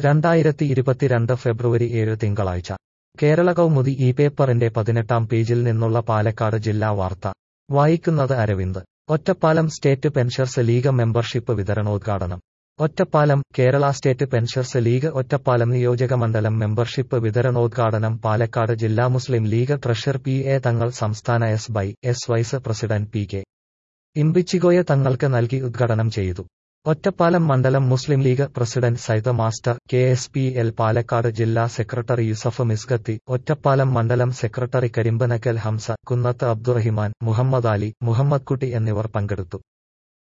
രണ്ടായിരത്തി ഇരുപത്തിരണ്ട് ഫെബ്രുവരി ഏഴ് തിങ്കളാഴ്ച കേരള കൗമുദി ഈ പേപ്പറിന്റെ പതിനെട്ടാം പേജിൽ നിന്നുള്ള പാലക്കാട് ജില്ലാ വാർത്ത വായിക്കുന്നത് Aravind Ottapalam State Pensioners League membership വിതരണോദ്ഘാടനം Ottapalam Kerala State Pensioners League Ottapalam നിയോജകമണ്ഡലം മെമ്പർഷിപ്പ് വിതരണോദ്ഘാടനം പാലക്കാട് ജില്ലാ Muslim League treasurer P A Thangal സംസ്ഥാന S Y S vice president P K Imbichikoya തങ്ങൾക്ക് നൽകി ഉദ്ഘാടനം ചെയ്തു ഒറ്റപ്പാലം മണ്ഡലം Muslim League president Saitha master K S P L Palakkad ജില്ലാ സെക്രട്ടറി യൂസഫ് മിസ്കത്തി ഒറ്റപ്പാലം മണ്ഡലം സെക്രട്ടറി കരിമ്പനക്കൽ ഹംസ കുന്നത്ത് അബ്ദുറഹിമാൻ മുഹമ്മദ് അലി മുഹമ്മദ് കുട്ടി എന്നിവർ പങ്കെടുത്തു